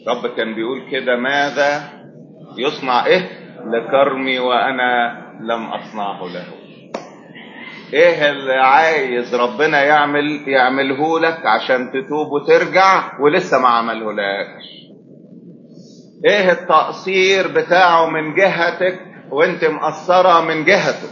رب كان بيقول كده ماذا يصنع ايه لكرمي وانا لم اصنعه له ايه اللي عايز ربنا يعمل يعمله لك عشان تتوب وترجع ولسه ما عمله لكش ايه التقصير بتاعه من جهتك وانت مقصرة من جهته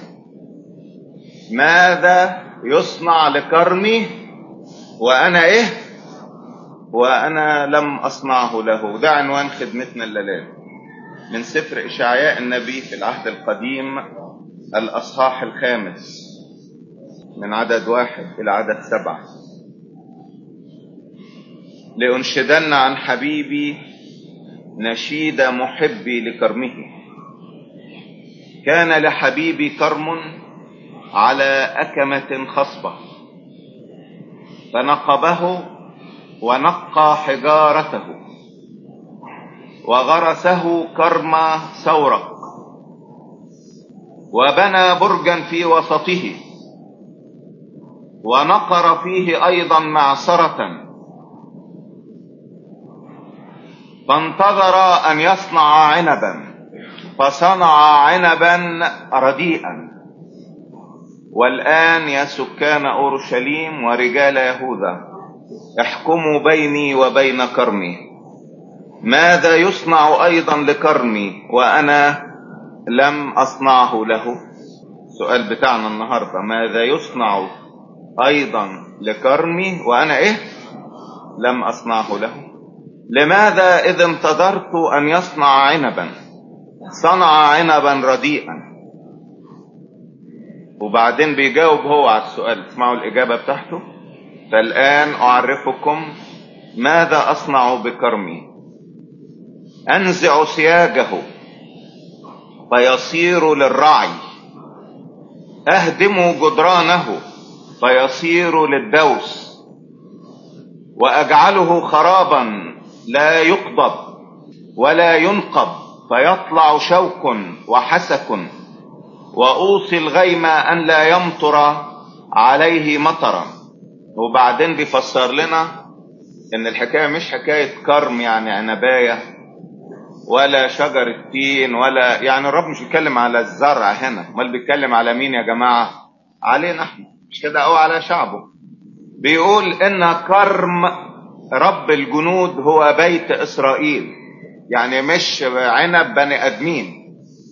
ماذا يصنع لكرمي وانا ايه وانا لم اصنعه له ده عنوان خدمتنا الليلة من سفر اشعياء النبي في العهد القديم الاصحاح الخامس من عدد واحد الى عدد سبعة لأنشدن عن حبيبي نشيد محبي لكرمه كان لحبيبي كرم على أكمة خصبة فنقبه ونقى حجارته وغرسه كرم سورق وبنى برجا في وسطه ونقر فيه أيضا معصرة فانتظر أن يصنع عنبا فصنع عنبا رديئا والآن يا سكان أورشليم ورجال يهوذا احكموا بيني وبين كرمي ماذا يصنع أيضا لكرمي وأنا لم أصنعه له سؤال بتاعنا النهاردة ماذا يصنع أيضا لكرمي وأنا إيه لم أصنعه له لماذا إذ انتظرت أن يصنع عنبا صنع عنبا رديئا وبعدين بيجاوب هو على السؤال اسمعوا الإجابة بتاعته فالآن أعرفكم ماذا أصنع بكرمي أنزع سياجه فيصير للرعي أهدم جدرانه فيصير للدوس وأجعله خرابا لا يقضب ولا ينقب فيطلع شوك وحسك وأوصي الغيم أن لا يمطر عليه مطرا وبعدين بيفسر لنا ان الحكاية مش حكاية كرم يعني عنباية ولا شجرة تين ولا يعني الرب مش بيتكلم على الزرع هنا امال بيتكلم على مين يا جماعة علينا احنا مش كده او على شعبه بيقول ان كرم رب الجنود هو بيت اسرائيل يعني مش عنب بني ادمين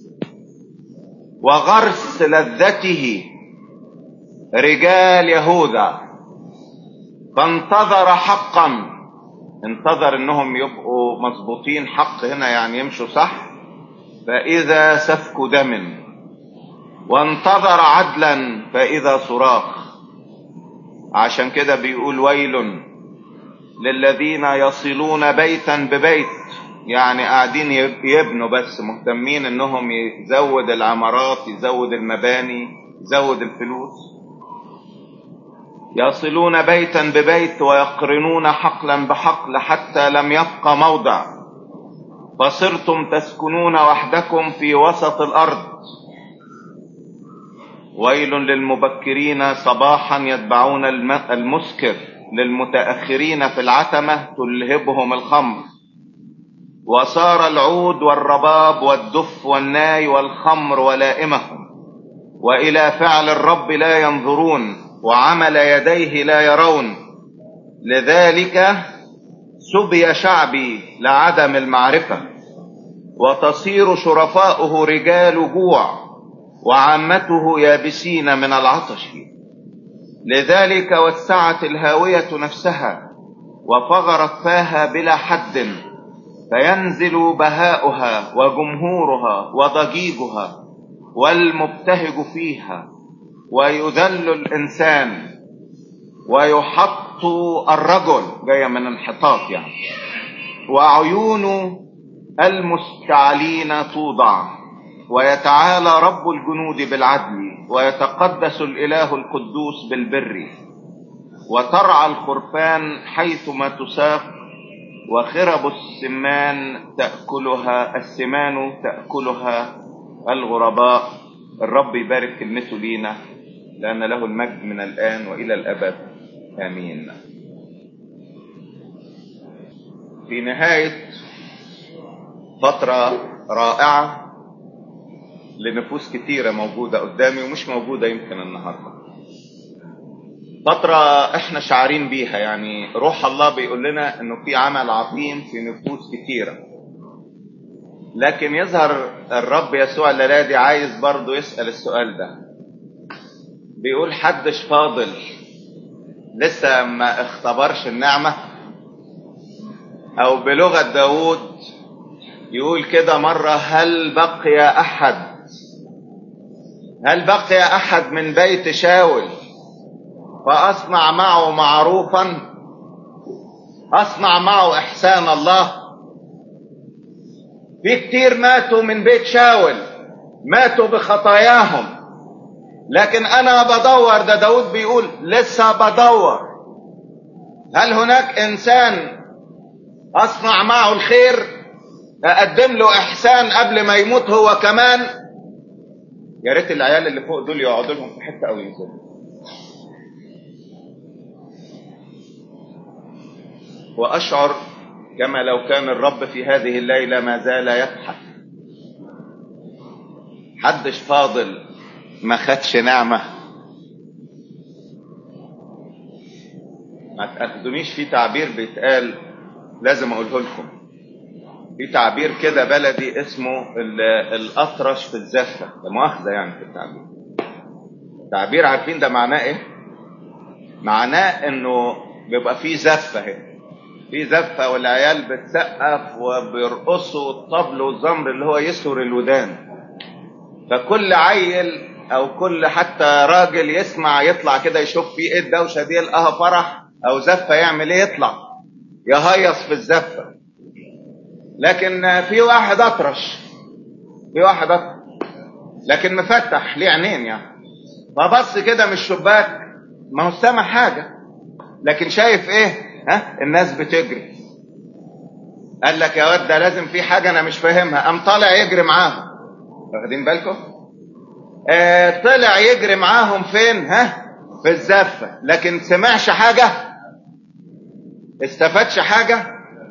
وغرس لذته رجال يهوذا فانتظر حقا انتظر انهم يبقوا مظبوطين حق هنا يعني يمشوا صح فاذا سفك دم وانتظر عدلا فاذا صراخ عشان كده بيقول ويل للذين يصلون بيتا ببيت يعني قاعدين يبنوا بس مهتمين انهم يزود العمارات يزود المباني يزود الفلوس يصلون بيتا ببيت ويقرنون حقلا بحقل حتى لم يبق موضع فصرتم تسكنون وحدكم في وسط الارض ويل للمبكرين صباحا يتبعون المسكر للمتاخرين في العتمه تلهبهم الخمر وصار العود والرباب والدف والناي والخمر ولائمهم والى فعل الرب لا ينظرون وعمل يديه لا يرون لذلك سبي شعبي لعدم المعرفة وتصير شرفاؤه رجال جوع وعامته يابسين من العطش لذلك وسعت الهاوية نفسها وفغرت فاها بلا حد فينزل بهاؤها وجمهورها وضجيجها والمبتهج فيها ويذل الإنسان ويحط الرجل جاية من انحطاط يعني وعيون المستعلين توضع ويتعالى رب الجنود بالعدل ويتقدس الإله القدوس بالبر وترعى الخرفان حيثما تساق وخرب السمان تأكلها السمان تأكلها الغرباء الرب يبارك كلمته لينا لأن له المجد من الآن وإلى الأبد آمين في نهاية فترة رائعة لنفوس كتيرة موجودة قدامي ومش موجودة يمكن النهاردة فترة احنا شعارين بيها يعني روح الله بيقول لنا انه في عمل عظيم في نفوس كتيرة لكن يظهر الرب يسوع الليلة دي عايز برضه يسأل السؤال ده بيقول حدش فاضل لسه ما اختبرش النعمة او بلغة داود يقول كده مرة هل بقي احد هل بقي احد من بيت شاول فاصنع معه معروفا اصنع معه احسان الله في كتير ماتوا من بيت شاول ماتوا بخطاياهم لكن انا بدور ده داود بيقول لسه بدور هل هناك انسان اصنع معه الخير اقدم له احسان قبل ما يموت هو كمان يا ريت العيال اللي فوق دول يقعدوا لهم في حته او ينزلوا واشعر كما لو كان الرب في هذه الليله ما زال يضحك حدش فاضل ما خدش نعمه ما تاخدونيش في تعبير بيتقال لازم اقوله لكم في تعبير كده بلدي اسمه الاطرش في الزفه ده مؤاخذه يعني في التعبير تعبير عارفين ده معناه ايه معناه انه بيبقى فيه زفه هنا في زفه والعيال بتسقف وبيرقصوا الطبل والزمر اللي هو يسهر الودان فكل عيل او كل حتى راجل يسمع يطلع كده يشوف في ايه الدوشه دي يلقاها فرح او زفه يعمل ايه يطلع يهيص في الزفه لكن في واحد اطرش في واحد اطرش لكن مفتح ليه عينين يعني فبص كده من الشباك ما هو سامع حاجه لكن شايف ايه ها الناس بتجري قال لك يا واد ده لازم في حاجه انا مش فاهمها قام طالع يجري معاهم واخدين بالكم آه طلع يجري معاهم فين ها في الزفه لكن سمعش حاجه استفادش حاجه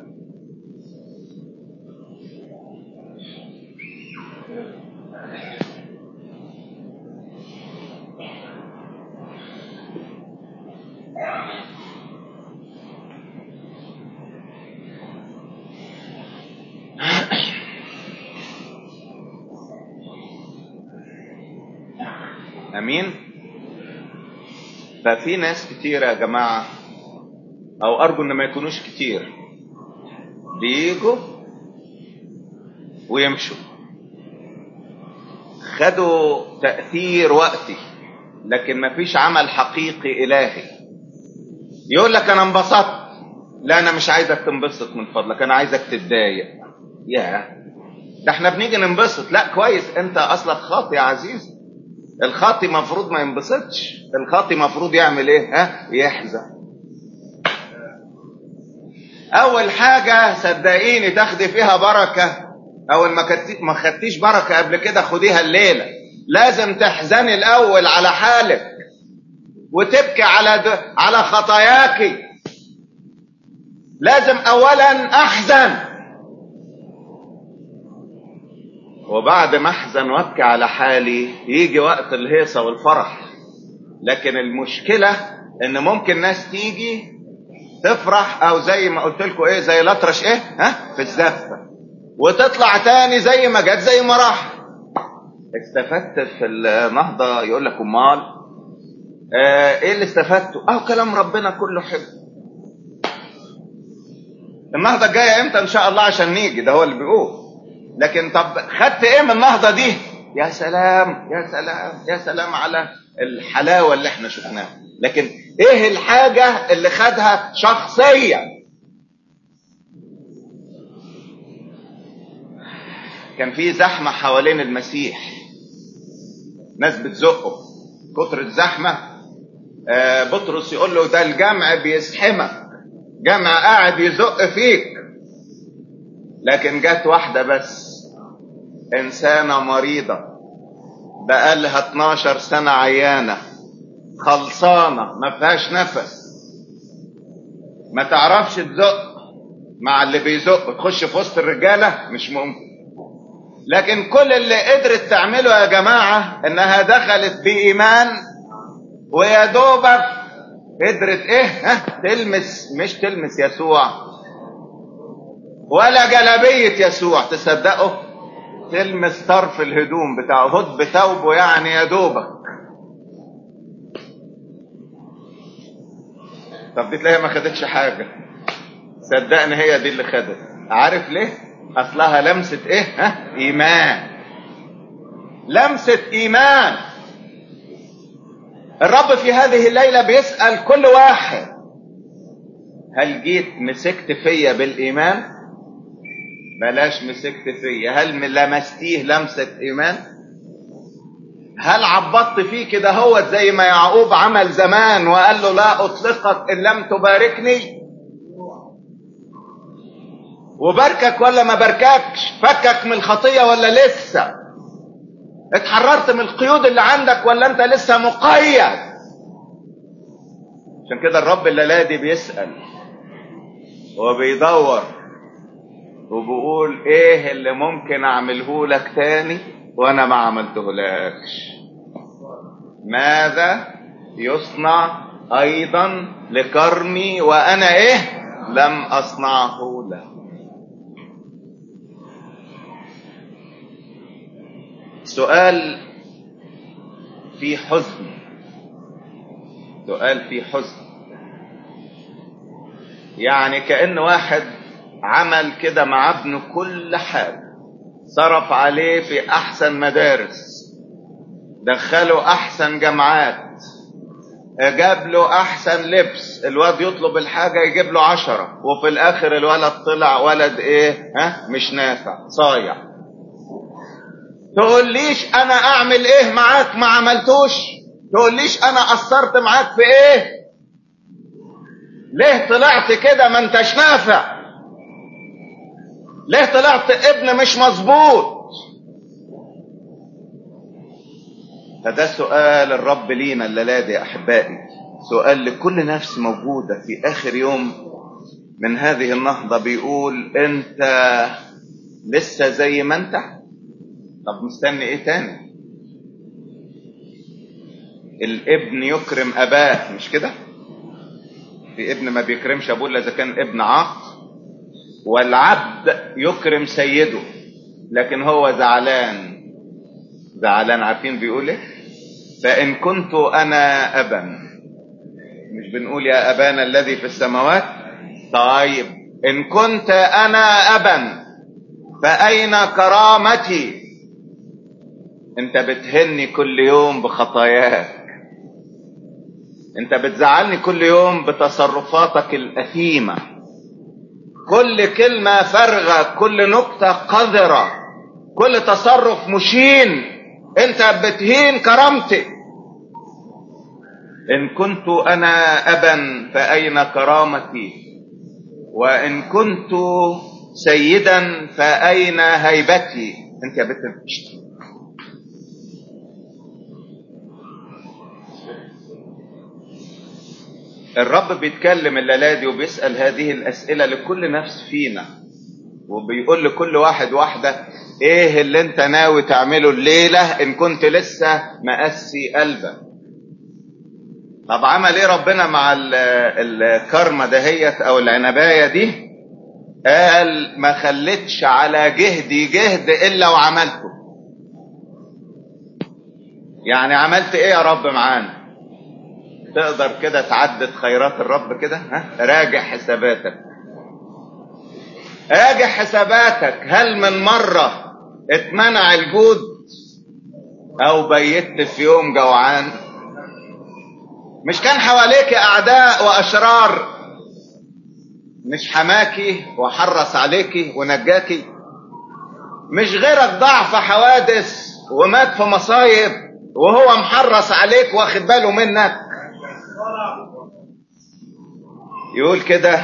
امين ففي ناس كتير يا جماعة او ارجو ان ما يكونوش كتير بيجوا ويمشوا خدوا تأثير وقتي لكن ما فيش عمل حقيقي الهي يقول لك انا انبسطت لا انا مش عايزك تنبسط من فضلك انا عايزك تتضايق يا ده احنا بنيجي ننبسط لا كويس انت اصلك خاطي يا عزيزي الخاطي مفروض ما ينبسطش الخاطي مفروض يعمل ايه ها يحزن اول حاجة صدقيني تاخدي فيها بركة او ما ما خدتيش بركة قبل كده خديها الليلة لازم تحزني الاول على حالك وتبكي على د... على خطاياك لازم اولا احزن وبعد ما احزن وابكي على حالي يجي وقت الهيصه والفرح لكن المشكله ان ممكن ناس تيجي تفرح او زي ما قلت لكم ايه زي الاطرش ايه ها في الزفه وتطلع تاني زي ما جت زي ما راح استفدت في النهضه يقول لك امال آه ايه اللي استفدته اه كلام ربنا كله حلو النهضه الجايه امتى ان شاء الله عشان نيجي ده هو اللي بيقول لكن طب خدت ايه من النهضه دي يا سلام يا سلام يا سلام على الحلاوه اللي احنا شفناها لكن ايه الحاجه اللي خدها شخصيا كان في زحمه حوالين المسيح ناس بتزقه كتر الزحمه آه بطرس يقول له ده الجمع بيزحمك جمع قاعد يزق فيك لكن جت واحدة بس إنسانة مريضة بقالها 12 سنة عيانة خلصانة ما فيهاش نفس ما تعرفش تزق مع اللي بيزق تخش في وسط الرجالة مش ممكن لكن كل اللي قدرت تعمله يا جماعة انها دخلت بإيمان ويا دوبك قدرت ايه ها تلمس مش تلمس يسوع ولا جلبية يسوع تصدقوا تلمس طرف الهدوم بتاعه هد بثوبه يعني يا دوبك طب دي تلاقيها ما خدتش حاجة صدقني هي دي اللي خدت عارف ليه اصلها لمسة ايه ها ايمان لمسة ايمان الرب في هذه الليلة بيسأل كل واحد هل جيت مسكت فيا بالايمان بلاش مسكت فيا هل لمستيه لمسة ايمان هل عبطت فيه كده هو زي ما يعقوب عمل زمان وقال له لا اطلقك ان لم تباركني وباركك ولا ما بارككش فكك من الخطية ولا لسه اتحررت من القيود اللي عندك ولا انت لسه مقيد عشان كده الرب الليلة دي بيسأل وبيدور وبيقول ايه اللي ممكن اعمله لك تاني وانا ما عملته لكش ماذا يصنع ايضا لكرمي وانا ايه لم اصنعه له سؤال في حزن سؤال في حزن يعني كأن واحد عمل كده مع ابنه كل حاجة صرف عليه في أحسن مدارس دخله أحسن جامعات جاب له أحسن لبس الواد يطلب الحاجة يجيب له عشرة وفي الآخر الولد طلع ولد إيه ها مش نافع صايع تقوليش انا اعمل ايه معاك ما عملتوش تقوليش انا قصرت معاك في ايه ليه طلعت كده ما انتش نافع ليه طلعت ابن مش مظبوط فده سؤال الرب لينا الليلة دي يا احبائي سؤال لكل نفس موجودة في اخر يوم من هذه النهضة بيقول انت لسه زي ما انت طب مستني ايه تاني الابن يكرم اباه مش كده في ابن ما بيكرمش ابوه الا اذا كان ابن عاق والعبد يكرم سيده لكن هو زعلان زعلان عارفين بيقول ايه فان كنت انا ابا مش بنقول يا ابانا الذي في السماوات طيب ان كنت انا ابا فاين كرامتي انت بتهني كل يوم بخطاياك انت بتزعلني كل يوم بتصرفاتك الاثيمة كل كلمة فارغة كل نكتة قذرة كل تصرف مشين انت بتهين كرامتي ان كنت انا ابا فاين كرامتي وان كنت سيدا فاين هيبتي انت يا بنت بتشتي الرب بيتكلم الليلة دي وبيسأل هذه الأسئلة لكل نفس فينا وبيقول لكل واحد واحدة ايه اللي انت ناوي تعمله الليلة ان كنت لسه مقسي قلبك طب عمل ايه ربنا مع الكرمة دهيت او العنباية دي قال ما خلتش على جهدي جهد الا وعملته يعني عملت ايه يا رب معانا تقدر كده تعدد خيرات الرب كده ها راجع حساباتك راجع حساباتك هل من مرة اتمنع الجود او بيت في يوم جوعان مش كان حواليك اعداء واشرار مش حماكي وحرص عليكي ونجاكي مش غيرك ضاع في حوادث ومات في مصايب وهو محرص عليك واخد باله منك يقول كده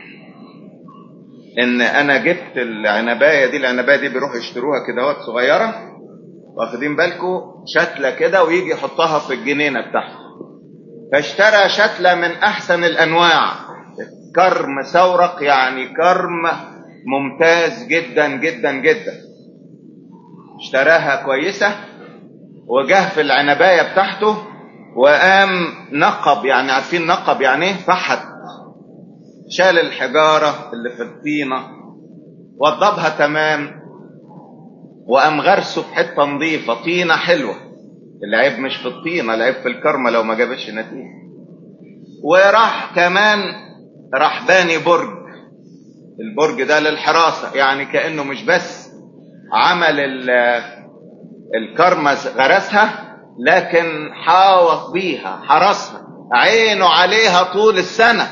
ان انا جبت العنبايه دي العنبايه دي بيروحوا يشتروها كده وقت صغيره واخدين بالكم شتله كده ويجي يحطها في الجنينه بتاعته فاشترى شتله من احسن الانواع كرم سورق يعني كرم ممتاز جدا جدا جدا اشتراها كويسة وجه في العنباية بتاعته وقام نقب يعني عارفين نقب يعني ايه فحت شال الحجارة اللي في الطينة وضبها تمام وقام غرسه في حتة نظيفة طينة حلوة العيب مش في الطينة العيب في الكرمة لو ما جابش نتيجة وراح كمان راح باني برج البرج ده للحراسة يعني كأنه مش بس عمل الكرمة غرسها لكن حاوط بيها حرسها عينه عليها طول السنة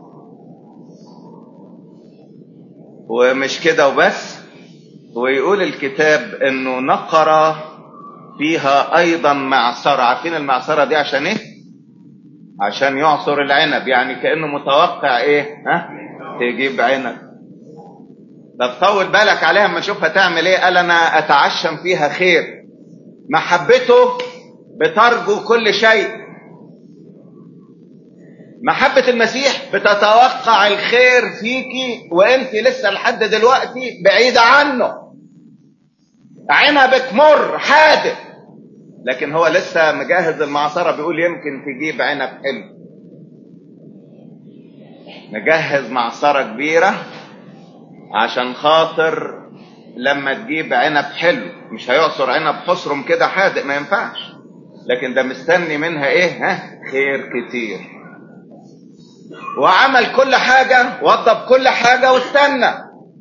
ومش كده وبس ويقول الكتاب انه نقر فيها ايضا معصرة عارفين المعصرة دي عشان ايه عشان يعصر العنب يعني كأنه متوقع ايه ها تجيب عنب طب طول بالك عليها اما اشوفها تعمل ايه قال انا اتعشم فيها خير محبته بترجو كل شيء محبة المسيح بتتوقع الخير فيكي وانت لسه لحد دلوقتي بعيدة عنه عنبك مر حادق لكن هو لسه مجهز المعصرة بيقول يمكن تجيب عنب حلو مجهز معصرة كبيرة عشان خاطر لما تجيب عنب حلو مش هيعصر عنب حصرم كده حادق ما ينفعش لكن ده مستني منها ايه ها خير كتير وعمل كل حاجة وضب كل حاجة واستنى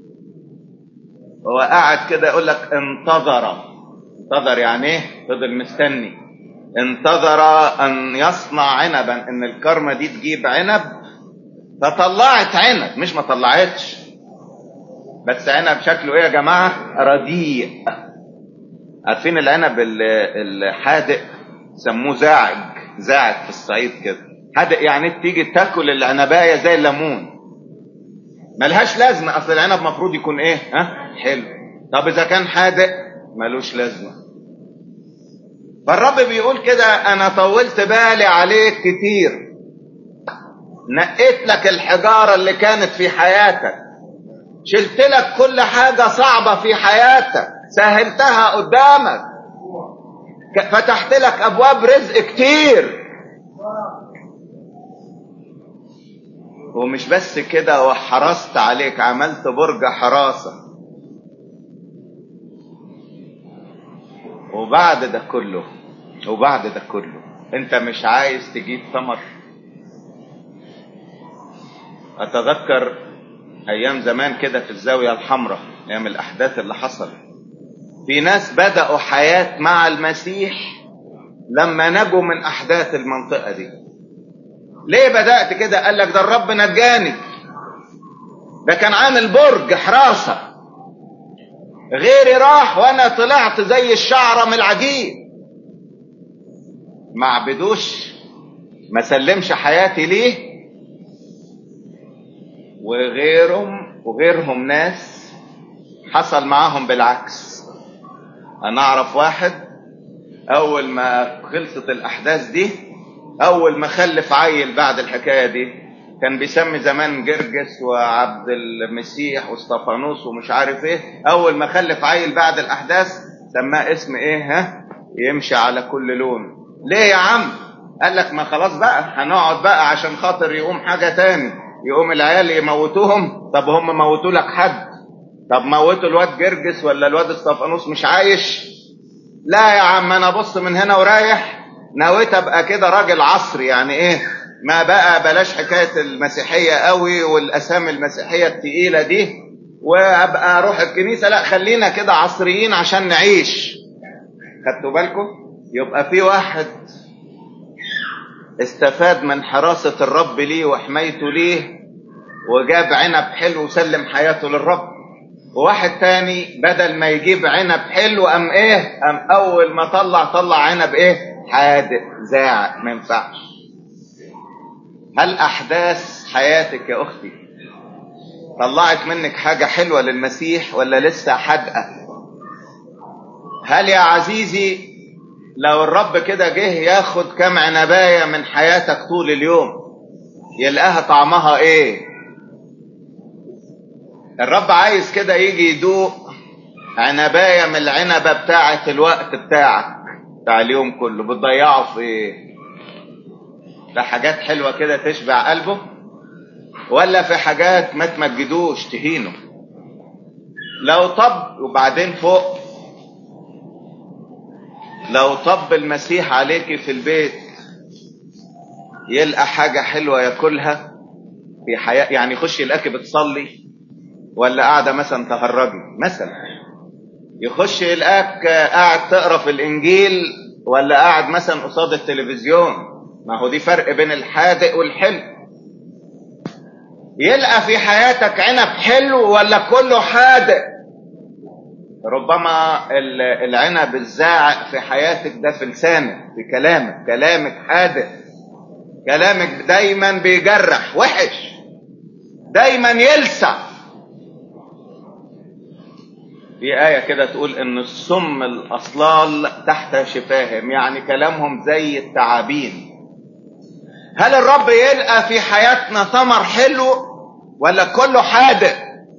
هو قاعد كده يقول لك انتظر انتظر يعني ايه فضل مستني انتظر ان يصنع عنبا ان الكرمة دي تجيب عنب فطلعت عنب مش ما طلعتش بس عنب شكله ايه يا جماعة رديء عارفين العنب الحادق سموه زاعج زاعج في الصعيد كده حادق يعني تيجي تاكل العنبايه زي الليمون ملهاش لازمه اصل العنب مفروض يكون ايه ها حلو طب اذا كان حادق ملوش لازمه فالرب بيقول كده انا طولت بالي عليك كتير نقيت لك الحجاره اللي كانت في حياتك شلت لك كل حاجه صعبه في حياتك سهلتها قدامك فتحت لك ابواب رزق كتير ومش بس كده وحرصت عليك عملت برج حراسة وبعد ده كله وبعد ده كله انت مش عايز تجيب ثمر اتذكر ايام زمان كده في الزاوية الحمراء ايام الاحداث اللي حصلت في ناس بدأوا حياة مع المسيح لما نجوا من احداث المنطقة دي ليه بدأت كده قال لك ده الرب نجاني ده كان عامل برج حراسة غيري راح وانا طلعت زي الشعرة من العجين ما عبدوش ما سلمش حياتي ليه وغيرهم وغيرهم ناس حصل معاهم بالعكس انا اعرف واحد اول ما خلصت الاحداث دي اول ما خلف عيل بعد الحكايه دي كان بيسمي زمان جرجس وعبد المسيح واستفانوس ومش عارف ايه اول ما خلف عيل بعد الاحداث سماه اسم ايه ها يمشي على كل لون ليه يا عم قال لك ما خلاص بقى هنقعد بقى عشان خاطر يقوم حاجه تاني يقوم العيال يموتوهم طب هم موتوا لك حد طب موتوا الواد جرجس ولا الواد استفانوس مش عايش لا يا عم انا بص من هنا ورايح نويت ابقى كده راجل عصري يعني ايه ما بقى بلاش حكايه المسيحيه قوي والاسامي المسيحيه التقيله دي وابقى اروح الكنيسه لا خلينا كده عصريين عشان نعيش خدتوا بالكم يبقى في واحد استفاد من حراسه الرب ليه وحمايته ليه وجاب عنب حلو وسلم حياته للرب وواحد تاني بدل ما يجيب عنب حلو ام ايه ام اول ما طلع طلع عنب ايه حادق زاعق ما ينفعش هل احداث حياتك يا اختي طلعت منك حاجه حلوه للمسيح ولا لسه حادقه هل يا عزيزي لو الرب كده جه ياخد كام عنبايه من حياتك طول اليوم يلقاها طعمها ايه الرب عايز كده يجي يدوق عنباية من العنبة بتاعة الوقت بتاعك بتاع اليوم كله بتضيعه في ايه ده حاجات حلوة كده تشبع قلبه ولا في حاجات ما تمجدوش تهينه لو طب وبعدين فوق لو طب المسيح عليكي في البيت يلقى حاجة حلوة ياكلها في حياة يعني يخش يلاقي بتصلي ولا قاعدة مثلا تهرجي مثلا يخش يلاقيك قاعد تقرا في الانجيل ولا قاعد مثلا قصاد التلفزيون ما هو دي فرق بين الحادق والحلو يلقى في حياتك عنب حلو ولا كله حادق ربما العنب الزاعق في حياتك ده في لسانك في كلامك كلامك حادق كلامك دايما بيجرح وحش دايما يلسع في آية كده تقول إن السم الأصلال تحت شفاهم يعني كلامهم زي التعابين هل الرب يلقى في حياتنا ثمر حلو ولا كله حادق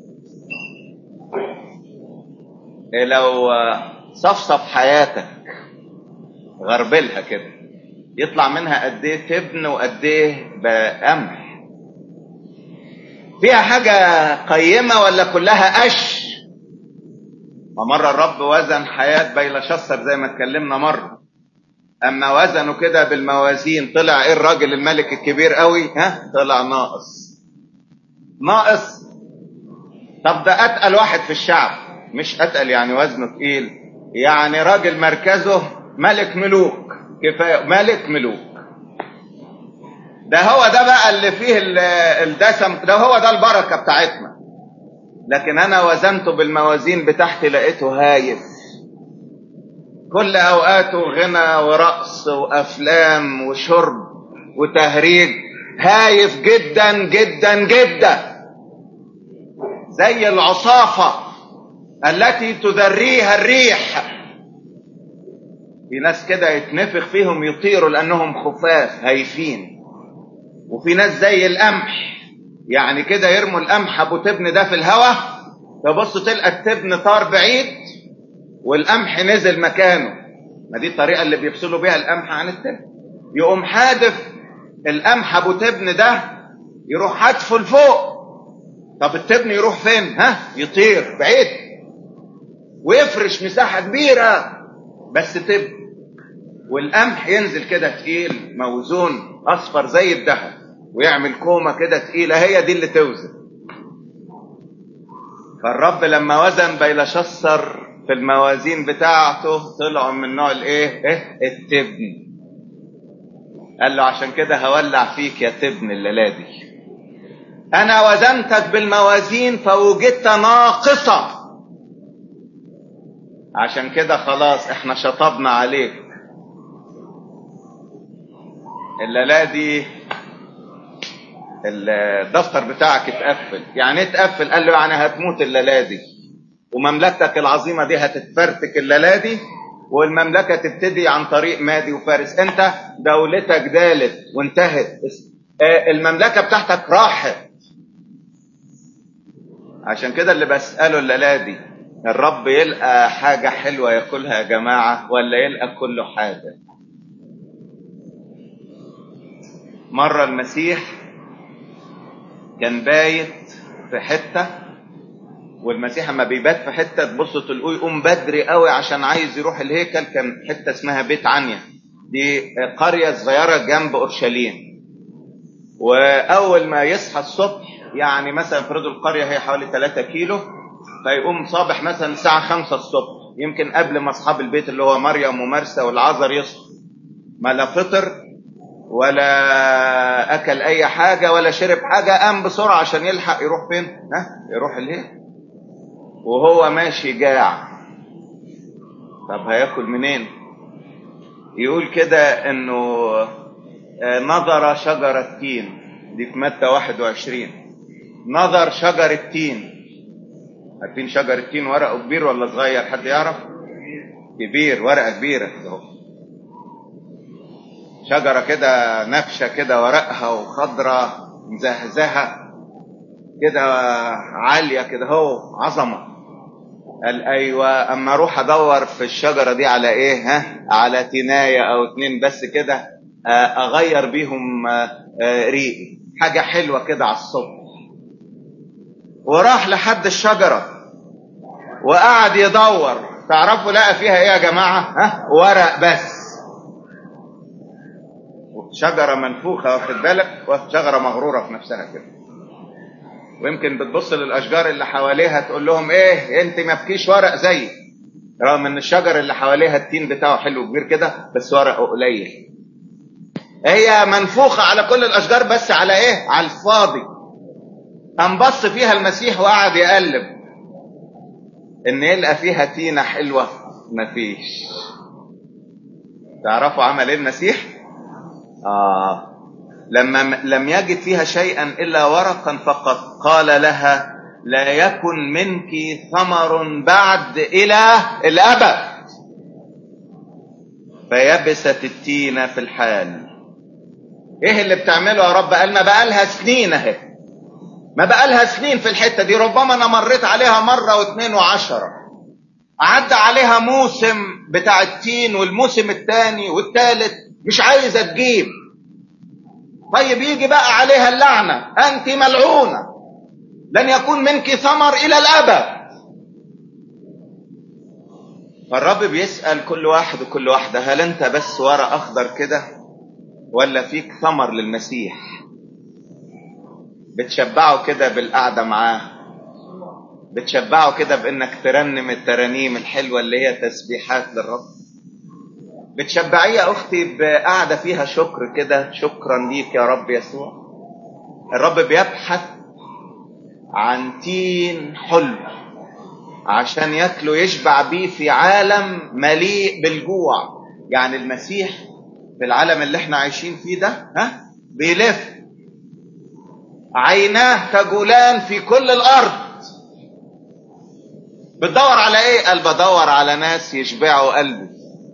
إيه لو صفصف حياتك غربلها كده يطلع منها قد ايه تبن وقد ايه بقمح فيها حاجة قيمة ولا كلها قش ومرة الرب وزن حياة بيلشسر زي ما اتكلمنا مرة اما وزنه كده بالموازين طلع ايه الراجل الملك الكبير قوي ها طلع ناقص ناقص طب ده اتقل واحد في الشعب مش اتقل يعني وزنه تقيل يعني راجل مركزه ملك ملوك كفايه ملك ملوك ده هو ده بقى اللي فيه الدسم ده هو ده البركه بتاعتنا لكن انا وزنته بالموازين بتاعتي لقيته هايف كل اوقاته غنى ورقص وافلام وشرب وتهريج هايف جدا جدا جدا زي العصافة التي تذريها الريح في ناس كده يتنفخ فيهم يطيروا لانهم خفاف هايفين وفي ناس زي القمح يعني كده يرموا القمح ابو تبن ده في الهواء تبص تلقى التبن طار بعيد والقمح نزل مكانه ما دي الطريقه اللي بيفصلوا بيها القمح عن التبن يقوم حادف القمح ابو تبن ده يروح حادفه لفوق طب التبن يروح فين ها يطير بعيد ويفرش مساحه كبيره بس تبن والقمح ينزل كده تقيل موزون اصفر زي الذهب ويعمل كومه كده تقيله هي دي اللي توزن فالرب لما وزن بيلشسر في الموازين بتاعته طلعوا من نوع الايه ايه التبن قال له عشان كده هولع فيك يا تبن الليله دي انا وزنتك بالموازين فوجدت ناقصه عشان كده خلاص احنا شطبنا عليك الليله دي الدفتر بتاعك اتقفل يعني ايه اتقفل قال له يعني هتموت الليله دي ومملكتك العظيمه دي هتتفرتك الليله دي والمملكه تبتدي عن طريق مادي وفارس انت دولتك دالت وانتهت المملكه بتاعتك راحت عشان كده اللي بساله الليله دي الرب يلقى حاجه حلوه ياكلها يا جماعه ولا يلقى كله حاجه مره المسيح كان بايت في حته والمسيح اما بيبات في حته تبص تلقوه يقوم بدري قوي عشان عايز يروح الهيكل كان حته اسمها بيت عنيا دي قريه صغيره جنب اورشليم واول ما يصحى الصبح يعني مثلا فرض القريه هي حوالي 3 كيلو فيقوم صابح مثلا الساعه 5 الصبح يمكن قبل ما اصحاب البيت اللي هو مريم ومرسى والعذر يصحوا ما لا فطر ولا اكل اي حاجه ولا شرب حاجه قام بسرعه عشان يلحق يروح فين ها يروح الهيكل وهو ماشي جاع طب هياكل منين يقول كده انه نظر شجرة تين دي في متى 21 نظر شجرة تين عارفين شجرة تين ورقه كبير ولا صغير حد يعرف كبير ورقة كبيرة اهو شجرة كده نفشة كده ورقها وخضرة مزهزهة كده عالية كده هو عظمة قال ايوه اما اروح ادور في الشجرة دي على ايه ها على تناية او اتنين بس كده اغير بيهم ريقي حاجة حلوة كده على الصبح وراح لحد الشجرة وقعد يدور تعرفوا لقى فيها ايه يا جماعة ها ورق بس شجرة منفوخة واخد بالك وشجرة مغرورة في نفسها كده ويمكن بتبص للاشجار اللي حواليها تقول لهم ايه انت ما بكيش ورق زي رغم ان الشجر اللي حواليها التين بتاعه حلو كبير كده بس ورقه قليل هي منفوخة على كل الاشجار بس على ايه على الفاضي قام بص فيها المسيح وقعد يقلب ان يلقى فيها تينة حلوة مفيش تعرفوا عمل ايه المسيح آه لما لم يجد فيها شيئا إلا ورقا فقط قال لها لا يكن منك ثمر بعد إلى الأبد فيبست التينة في الحال ايه اللي بتعمله يا رب قال ما بقالها سنين اهي ما بقالها سنين في الحتة دي ربما انا مريت عليها مرة واثنين وعشرة عدى عليها موسم بتاع التين والموسم الثاني والثالث مش عايزة تجيب طيب يجي بقى عليها اللعنة أنت ملعونة لن يكون منك ثمر إلى الأبد فالرب بيسأل كل واحد وكل واحدة هل أنت بس ورق أخضر كده ولا فيك ثمر للمسيح بتشبعه كده بالقعدة معاه بتشبعه كده بانك ترنم الترانيم الحلوة اللي هي تسبيحات للرب بتشبعيه يا اختي بقعدة فيها شكر كده شكرا ليك يا رب يسوع الرب بيبحث عن تين حلو عشان ياكله يشبع بيه في عالم مليء بالجوع يعني المسيح في العالم اللي احنا عايشين فيه ده ها بيلف عيناه تجولان في كل الارض بتدور على ايه قال بدور على ناس يشبعوا قلبي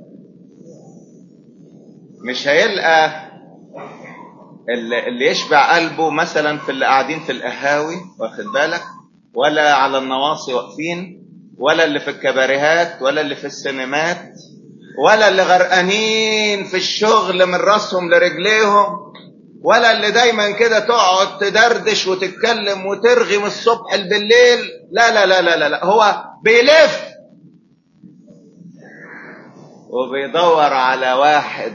مش هيلقى اللي يشبع قلبه مثلا في اللي قاعدين في القهاوي واخد بالك ولا على النواصي واقفين ولا اللي في الكباريهات ولا اللي في السينمات ولا اللي غرقانين في الشغل من راسهم لرجليهم ولا اللي دايما كده تقعد تدردش وتتكلم وترغي من الصبح بالليل لا لا لا لا لا, لا. هو بيلف وبيدور على واحد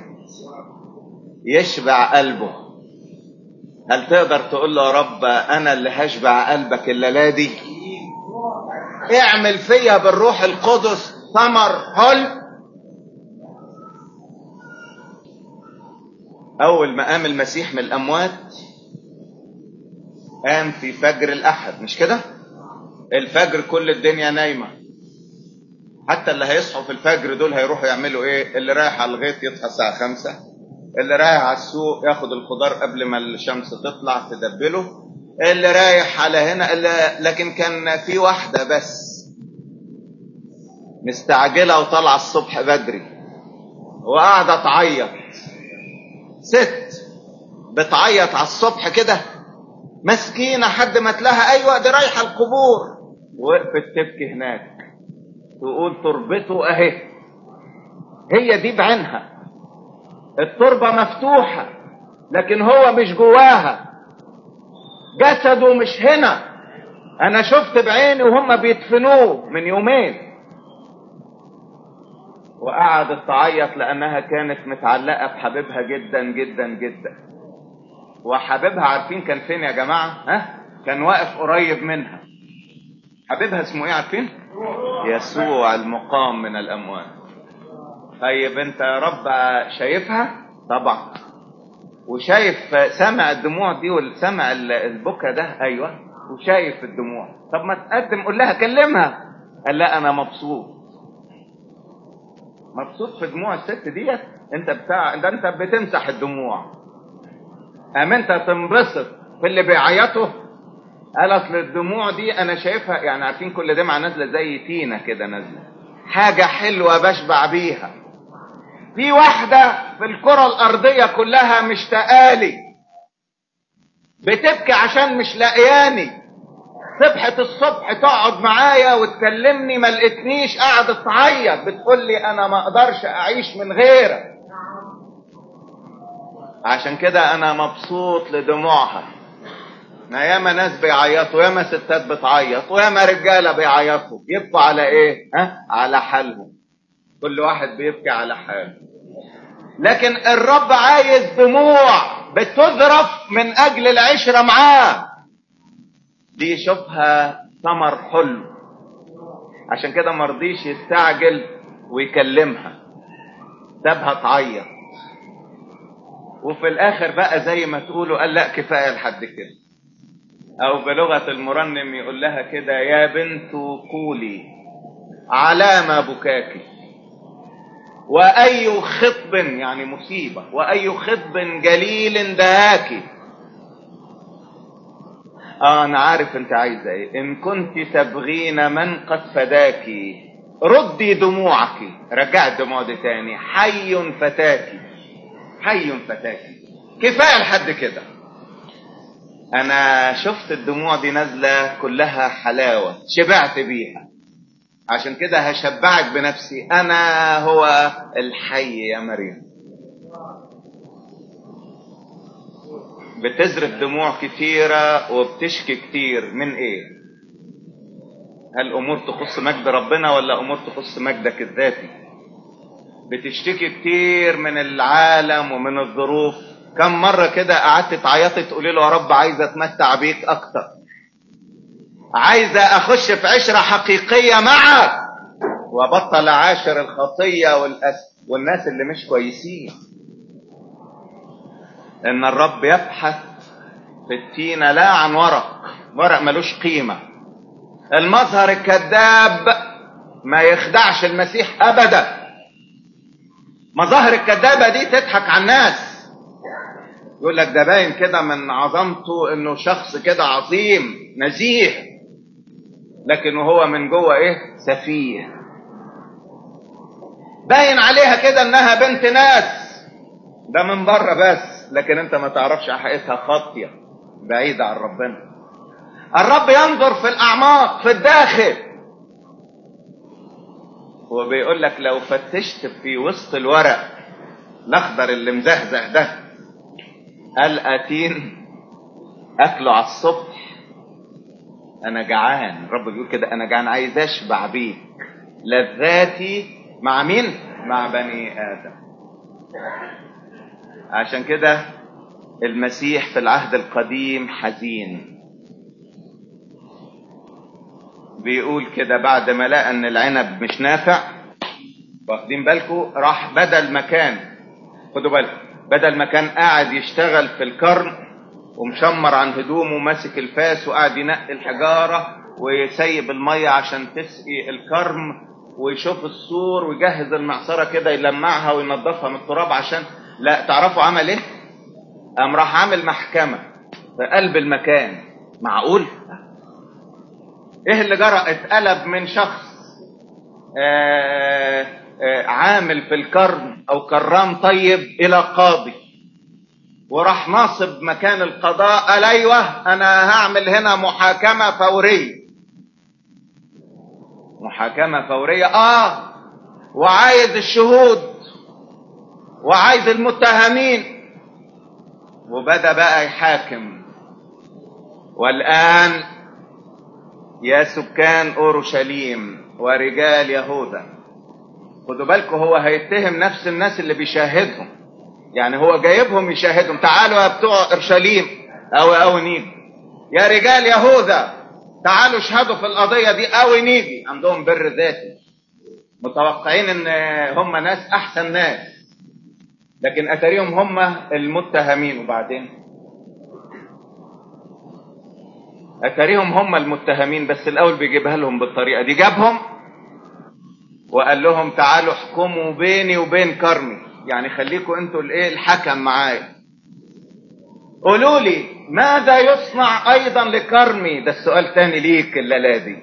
يشبع قلبه هل تقدر تقول له يا رب انا اللي هشبع قلبك الليله دي اعمل فيا بالروح القدس ثمر حلو أول ما قام المسيح من الأموات قام في فجر الأحد مش كده؟ الفجر كل الدنيا نايمة حتى اللي هيصحوا في الفجر دول هيروحوا يعملوا إيه؟ اللي رايح على الغيط يصحى الساعة خمسة اللي رايح على السوق ياخد الخضار قبل ما الشمس تطلع تدبله اللي رايح على هنا اللي لكن كان في واحدة بس مستعجلة وطالعة الصبح بدري وقاعدة تعيط ست بتعيط على الصبح كده مسكينة حد ما تلاها أيوة دي رايحة القبور وقفت تبكي هناك تقول تربته أهي هي دي بعينها التربة مفتوحة لكن هو مش جواها جسده مش هنا أنا شفت بعيني وهم بيدفنوه من يومين وقعدت تعيط لانها كانت متعلقه بحبيبها جدا جدا جدا وحبيبها عارفين كان فين يا جماعه ها كان واقف قريب منها حبيبها اسمه ايه عارفين يسوع المقام من الاموات طيب انت يا رب شايفها طبعا وشايف سمع الدموع دي وسمع البكا ده ايوه وشايف الدموع طب ما تقدم قول لها كلمها قال لا انا مبسوط مبسوط في دموع الست ديت انت بتاع ده انت بتمسح الدموع ام انت تنبسط في اللي بيعيطوا قال اصل الدموع دي انا شايفها يعني عارفين كل دمعه نازله زي تينه كده نازله حاجه حلوه بشبع بيها في واحده في الكره الارضيه كلها مشتاقالي بتبكي عشان مش لاقياني صبحة الصبح تقعد معايا وتكلمني ما لقيتنيش قاعد تعيط بتقول لي انا ما اقدرش اعيش من غيرك عشان كده انا مبسوط لدموعها ما ياما ناس بيعيطوا ياما ستات بتعيط وياما رجاله بيعيطوا يبقوا على ايه ها على حالهم كل واحد بيبكي على حاله لكن الرب عايز دموع بتذرف من اجل العشره معاه دي يشوفها ثمر حلو عشان كده مرضيش يستعجل ويكلمها سابها تعيط وفي الاخر بقى زي ما تقولوا قال لا كفايه لحد كده او بلغه المرنم يقول لها كده يا بنت قولي على ما بكاك واي خطب يعني مصيبه واي خطب جليل دهاك اه انا عارف انت عايزه ايه ان كنت تبغين من قد فداك ردي دموعك رجع الدموع دي تاني حي فتاك حي فتاك كفايه لحد كده انا شفت الدموع دي نازله كلها حلاوه شبعت بيها عشان كده هشبعك بنفسي انا هو الحي يا مريم بتزرف دموع كتيرة وبتشكي كتير من ايه هل امور تخص مجد ربنا ولا امور تخص مجدك الذاتي بتشتكي كتير من العالم ومن الظروف كم مرة كده قعدت تعيطي تقولي له يا رب عايزة اتمتع بيك اكتر عايزة اخش في عشرة حقيقية معك وبطل عاشر الخطية والأس والناس اللي مش كويسين ان الرب يبحث في التينة لا عن ورق ورق ملوش قيمة المظهر الكذاب ما يخدعش المسيح ابدا مظاهر الكذابة دي تضحك على الناس يقول لك ده باين كده من عظمته انه شخص كده عظيم نزيه لكن وهو من جوه ايه سفيه باين عليها كده انها بنت ناس ده من بره بس لكن انت ما تعرفش حقيقتها خاطيه بعيده عن ربنا الرب ينظر في الاعماق في الداخل وبيقول لك لو فتشت في وسط الورق الاخضر اللي مزهزه ده الاتين اكله على الصبح انا جعان الرب بيقول كده انا جعان عايز اشبع بيك لذاتي مع مين مع بني ادم عشان كده المسيح في العهد القديم حزين بيقول كده بعد ما لقى ان العنب مش نافع واخدين بالكم راح بدل مكان خدوا بالكم بدل ما كان قاعد يشتغل في الكرم ومشمر عن هدومه وماسك الفاس وقاعد ينقي الحجاره ويسيب الميه عشان تسقي الكرم ويشوف السور ويجهز المعصره كده يلمعها وينظفها من التراب عشان لا تعرفوا عمل ايه؟ قام راح عامل محكمه في قلب المكان معقول؟ ايه اللي جرى؟ اتقلب من شخص آآ آآ عامل في الكرم او كرام طيب الى قاضي وراح ناصب مكان القضاء قال ايوه انا هعمل هنا محاكمه فوريه محاكمه فوريه اه وعايز الشهود وعايز المتهمين وبدا بقى يحاكم والان يا سكان اورشليم ورجال يهوذا خدوا بالكم هو هيتهم نفس الناس اللي بيشاهدهم يعني هو جايبهم يشاهدهم تعالوا يا بتوع اورشليم او او نيجي يا رجال يهوذا تعالوا اشهدوا في القضيه دي او نيجي عندهم بر ذاتي متوقعين ان هم ناس احسن ناس لكن اتاريهم هم المتهمين وبعدين اتاريهم هم المتهمين بس الاول بيجيبها لهم بالطريقه دي جابهم وقال لهم تعالوا احكموا بيني وبين كرمي يعني خليكم انتوا الايه الحكم معايا قولوا لي ماذا يصنع ايضا لكرمي ده السؤال تاني ليك الليله دي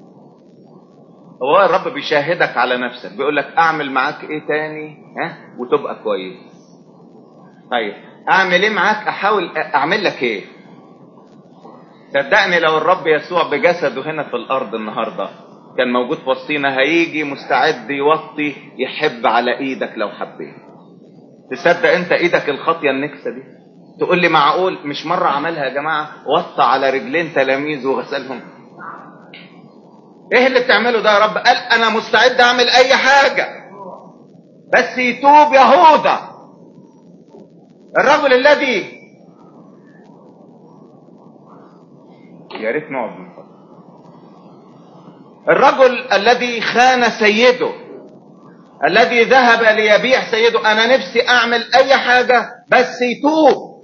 هو الرب بيشاهدك على نفسك بيقول لك اعمل معاك ايه تاني ها وتبقى كويس طيب اعمل ايه معاك احاول اعمل لك ايه صدقني لو الرب يسوع بجسده هنا في الارض النهارده كان موجود في وسطينا هيجي مستعد يوطي يحب على ايدك لو حبيت تصدق انت ايدك الخاطيه النكسه دي تقول لي معقول مش مره عملها يا جماعه وطى على رجلين تلاميذ وغسلهم ايه اللي بتعمله ده يا رب قال انا مستعد اعمل اي حاجه بس يتوب يهوذا الرجل الذي يا ريت نقعد من فضلك. الرجل الذي خان سيده الذي ذهب ليبيع سيده انا نفسي اعمل اي حاجة بس يتوب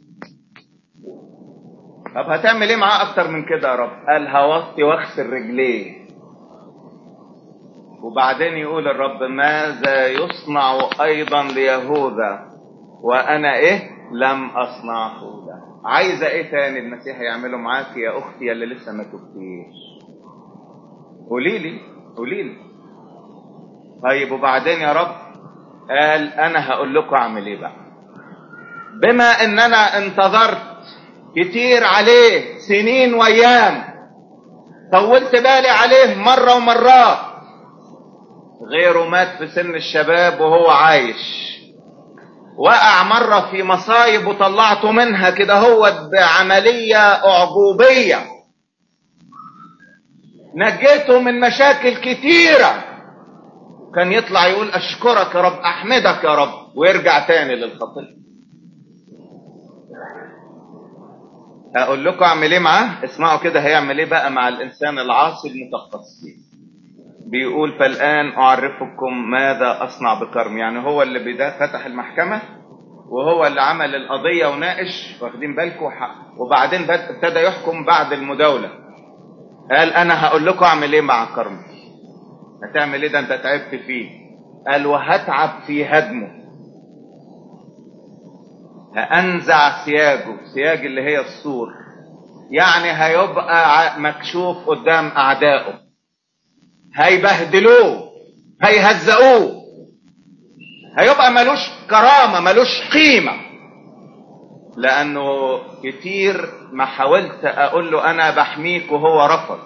طب هتعمل ايه معاه اكتر من كده يا رب قال هوطي واغسل رجليه وبعدين يقول الرب ماذا يصنع ايضا ليهوذا وانا ايه لم اصنعه له عايزه ايه تاني المسيح يعمله معاك يا اختي اللي لسه ما تبتيش قولي لي قولي لي طيب وبعدين يا رب قال انا هقول لكم اعمل ايه بقى بما ان انا انتظرت كتير عليه سنين وايام طولت بالي عليه مره ومرات غيره مات في سن الشباب وهو عايش وقع مرة في مصايب وطلعته منها كده هو بعملية أعجوبية نجيته من مشاكل كتيرة كان يطلع يقول أشكرك يا رب أحمدك يا رب ويرجع تاني للخطية أقول لكم أعمل إيه معاه اسمعوا كده هيعمل إيه بقى مع الإنسان العاصي المتقصي بيقول فالآن أعرفكم ماذا أصنع بكرم يعني هو اللي بدا فتح المحكمة وهو اللي عمل القضية وناقش واخدين بالكم وبعدين ابتدى يحكم بعد المداولة قال أنا هقول لكم أعمل إيه مع كرم هتعمل إيه ده أنت تعبت فيه قال وهتعب في هدمه هأنزع سياجه سياج اللي هي السور يعني هيبقى مكشوف قدام أعدائه هيبهدلوه هيهزقوه هيبقى ملوش كرامة ملوش قيمة لأنه كتير ما حاولت أقول له أنا بحميك وهو رفض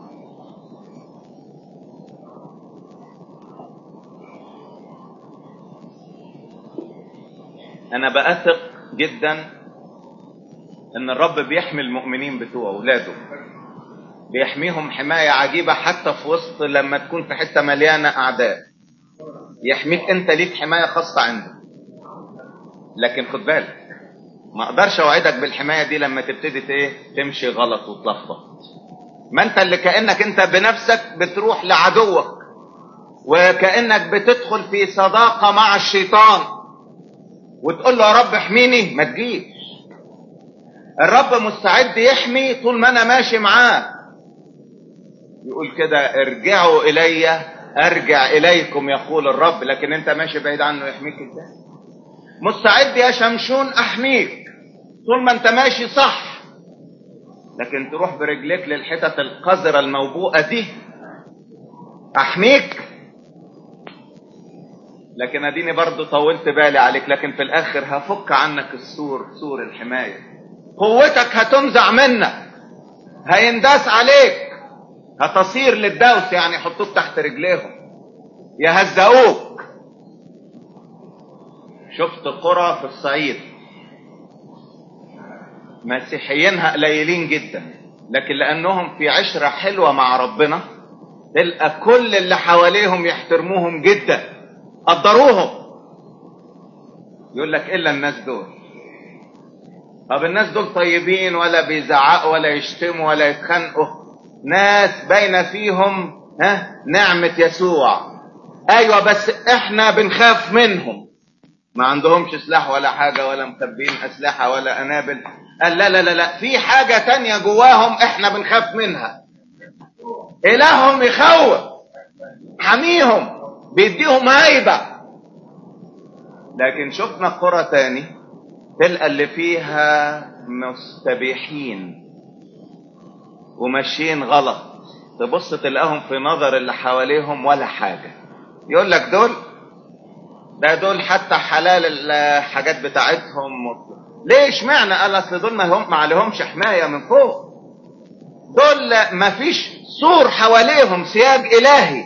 أنا بأثق جدا إن الرب بيحمي المؤمنين بتوعه أولاده بيحميهم حماية عجيبة حتى في وسط لما تكون في حتة مليانة أعداء يحميك أنت ليك حماية خاصة عنده لكن خد بالك ما اقدرش اوعدك بالحماية دي لما تبتدي ايه تمشي غلط وتلخبط ما انت اللي كأنك انت بنفسك بتروح لعدوك وكأنك بتدخل في صداقة مع الشيطان وتقول له يا رب احميني ما تجيش الرب مستعد يحمي طول ما انا ماشي معاه يقول كده ارجعوا الي ارجع اليكم يقول الرب لكن انت ماشي بعيد عنه يحميك ازاي مستعد يا شمشون احميك طول ما انت ماشي صح لكن تروح برجليك للحتت القذرة الموبوءة دي احميك لكن اديني برضو طولت بالي عليك لكن في الاخر هفك عنك السور سور الحماية قوتك هتنزع منك هينداس عليك هتصير للدوس يعني يحطوك تحت رجليهم يهزقوك شفت قرى في الصعيد مسيحيينها قليلين جدا لكن لانهم في عشرة حلوة مع ربنا تلقى كل اللي حواليهم يحترموهم جدا قدروهم يقول لك الا الناس دول طب الناس دول طيبين ولا بيزعقوا ولا يشتموا ولا يتخانقوا ناس باينه فيهم ها نعمة يسوع ايوه بس احنا بنخاف منهم ما عندهمش سلاح ولا حاجة ولا مخبين اسلحة ولا انابل قال لا لا لا لا في حاجة تانية جواهم احنا بنخاف منها الههم يخوف حميهم بيديهم هيبة لكن شفنا قرى تاني تلقى اللي فيها مستبيحين وماشيين غلط تبص تلاقيهم في نظر اللي حواليهم ولا حاجة يقول لك دول ده دول حتى حلال الحاجات بتاعتهم ليه اشمعنى قال اصل دول ما هم ما عليهمش حماية من فوق دول مفيش سور حواليهم سياج الهي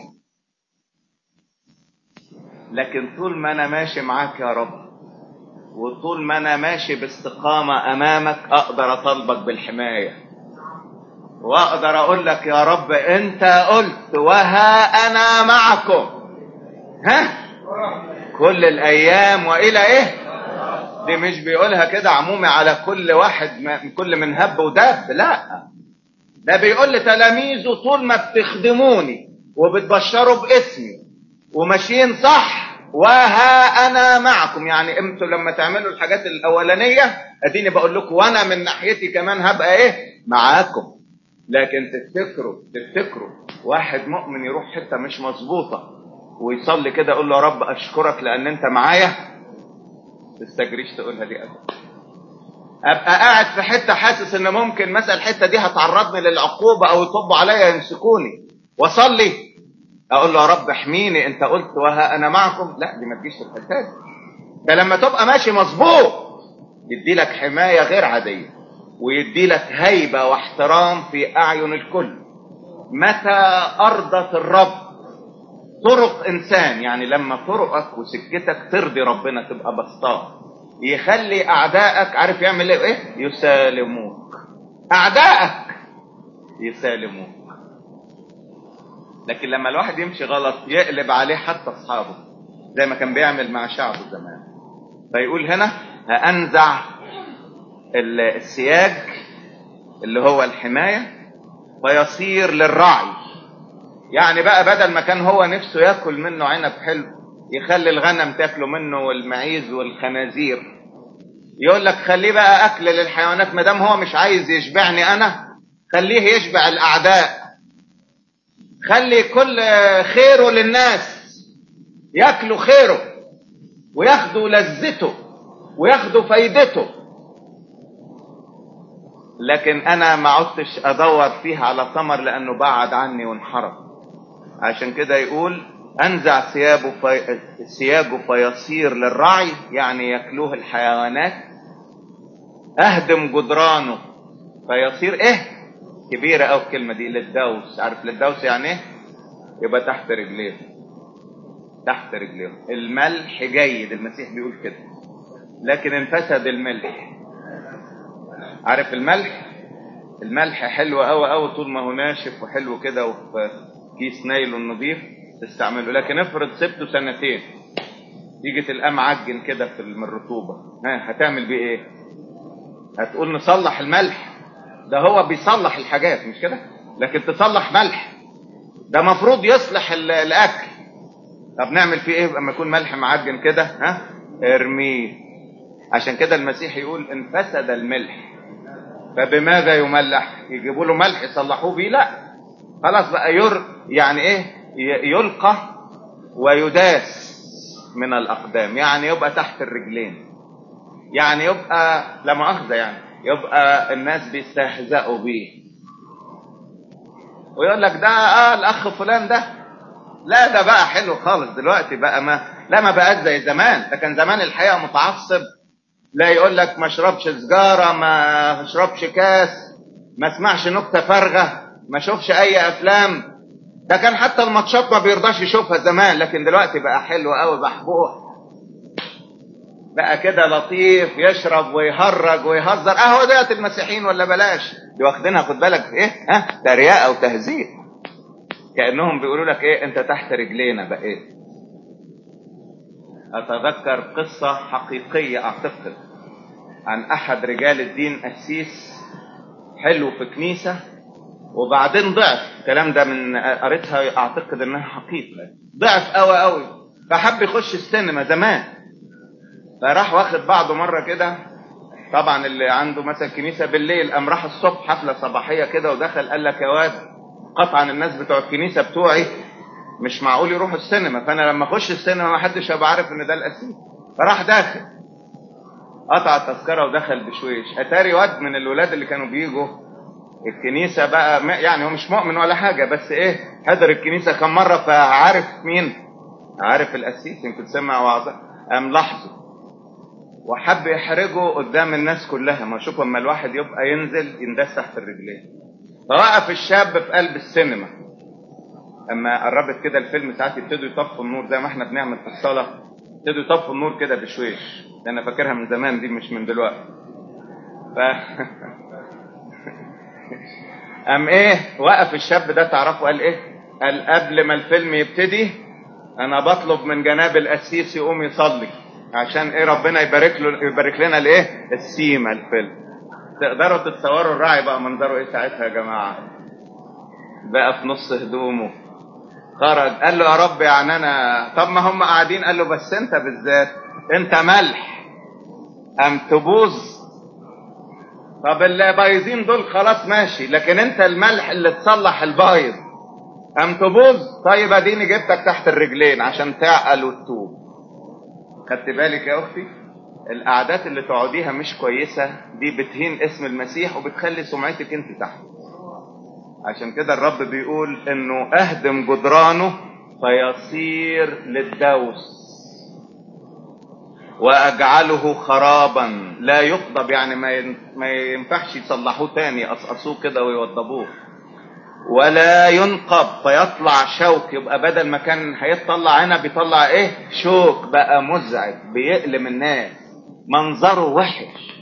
لكن طول ما انا ماشي معاك يا رب وطول ما انا ماشي باستقامة امامك اقدر اطالبك بالحماية واقدر اقول لك يا رب انت قلت وها انا معكم ها كل الايام والى ايه دي مش بيقولها كده عمومي على كل واحد من كل من هب ودب لا ده بيقول لتلاميذه طول ما بتخدموني وبتبشروا باسمي وماشيين صح وها انا معكم يعني انتوا لما تعملوا الحاجات الاولانيه اديني بقول لكم وانا من ناحيتي كمان هبقى ايه معاكم لكن تفتكروا تفتكروا واحد مؤمن يروح حته مش مظبوطه ويصلي كده يقول له يا رب اشكرك لان انت معايا تستجريش تقولها دي ابدا ابقى قاعد في حته حاسس ان ممكن مثلا الحته دي هتعرضني للعقوبه او يطبوا عليا يمسكوني واصلي اقول له يا رب احميني انت قلت وها انا معكم لا دي ما تجيش في الحته دي ده لما تبقى ماشي مظبوط يدي لك حمايه غير عاديه ويدي لك هيبه واحترام في اعين الكل متى ارضت الرب طرق انسان يعني لما طرقك وسكتك ترضي ربنا تبقى بسطاء يخلي اعدائك عارف يعمل ايه يسالموك اعدائك يسالموك لكن لما الواحد يمشي غلط يقلب عليه حتى اصحابه زي ما كان بيعمل مع شعبه زمان فيقول هنا هانزع السياج اللي هو الحمايه فيصير للرعي يعني بقى بدل ما كان هو نفسه ياكل منه عنب حلو يخلي الغنم تاكله منه والمعيز والخنازير يقول لك خليه بقى اكل للحيوانات ما دام هو مش عايز يشبعني انا خليه يشبع الاعداء خلي كل خيره للناس ياكلوا خيره وياخدوا لذته وياخدوا فايدته لكن انا ما عدتش ادور فيها على ثمر لانه بعد عني وانحرف عشان كده يقول انزع ثيابه في... ثيابه فيصير للرعي يعني ياكلوه الحيوانات اهدم جدرانه فيصير ايه كبيرة أوي الكلمة دي للدوس عارف للدوس يعني ايه يبقى تحت رجليه تحت رجليه الملح جيد المسيح بيقول كده لكن انفسد الملح عارف الملح الملح حلو قوي قوي طول ما هو ناشف وحلو كده وفي كيس نايلون نظيف تستعمله لكن افرض سبته سنتين يجي تلقاه معجن كده في من الرطوبه ها هتعمل بيه ايه هتقول نصلح الملح ده هو بيصلح الحاجات مش كده لكن تصلح ملح ده مفروض يصلح الاكل طب نعمل فيه ايه لما يكون ملح معجن كده ها ارميه عشان كده المسيح يقول انفسد الملح فبماذا يملح يجيبوا له ملح يصلحوه بيه لا خلاص بقى ير يعني ايه يلقى ويداس من الاقدام يعني يبقى تحت الرجلين يعني يبقى لا مؤاخذه يعني يبقى الناس بيستهزئوا بيه ويقول لك ده اه الاخ فلان ده لا ده بقى حلو خالص دلوقتي بقى ما لا ما بقاش زي زمان ده كان زمان الحقيقه متعصب لا يقول لك ما اشربش سجاره ما اشربش كاس ما اسمعش نكته فارغه ما اشوفش اي افلام ده كان حتى الماتشات ما بيرضاش يشوفها زمان لكن دلوقتي بقى حلو قوي بحبوح بقى كده لطيف يشرب ويهرج ويهزر اهو ديت المسيحيين ولا بلاش دي واخدينها خد بالك في ايه ها تريقه وتهزيء كانهم بيقولوا لك ايه انت تحت رجلينا بقيت اتذكر قصه حقيقيه اعتقد عن احد رجال الدين قسيس حلو في كنيسه وبعدين ضعف الكلام ده من قريتها اعتقد انها حقيقه ضعف قوي قوي فحب يخش السينما زمان فراح واخد بعضه مره كده طبعا اللي عنده مثلا كنيسه بالليل قام راح الصبح حفله صباحيه كده ودخل قال لك يا واد قطعا الناس بتوع الكنيسه بتوعي مش معقول يروحوا السينما فانا لما اخش السينما ما حدش هيبقى عارف ان ده القسيس فراح داخل قطع التذكره ودخل بشويش اتاري واد من الولاد اللي كانوا بيجوا الكنيسه بقى يعني هو مش مؤمن ولا حاجه بس ايه حضر الكنيسه كم مره فعارف مين عارف القسيس يمكن سمع وعظه قام لاحظه وحب يحرجه قدام الناس كلها ما شوف اما الواحد يبقى ينزل يندس تحت الرجلين فوقف الشاب في قلب السينما اما قربت كده الفيلم ساعات يبتدوا يطفوا النور زي ما احنا بنعمل في الصلاه يبتدوا يطفوا النور كده بشويش ده انا فاكرها من زمان دي مش من دلوقتي ف ام ايه وقف الشاب ده تعرفوا قال ايه قال قبل ما الفيلم يبتدي انا بطلب من جناب القسيس يقوم يصلي عشان ايه ربنا يبارك له يبارك لنا الايه السيما الفيلم تقدروا تتصوروا الراعي بقى منظره ايه ساعتها يا جماعه بقى في نص هدومه خرج قال له يا رب يعني انا طب ما هم قاعدين قال له بس انت بالذات انت ملح ام تبوظ طب اللي بايظين دول خلاص ماشي لكن انت الملح اللي تصلح البايظ ام تبوظ طيب اديني جبتك تحت الرجلين عشان تعقل وتتوب خدت بالك يا اختي القعدات اللي تقعديها مش كويسه دي بتهين اسم المسيح وبتخلي سمعتك انت تحت عشان كده الرب بيقول انه اهدم جدرانه فيصير للدوس واجعله خرابا لا يقضب يعني ما ما ينفعش يصلحوه تاني يقصقصوه كده ويوضبوه ولا ينقب فيطلع شوك يبقى بدل ما كان هيطلع عنب بيطلع ايه شوك بقى مزعج بيألم الناس منظره وحش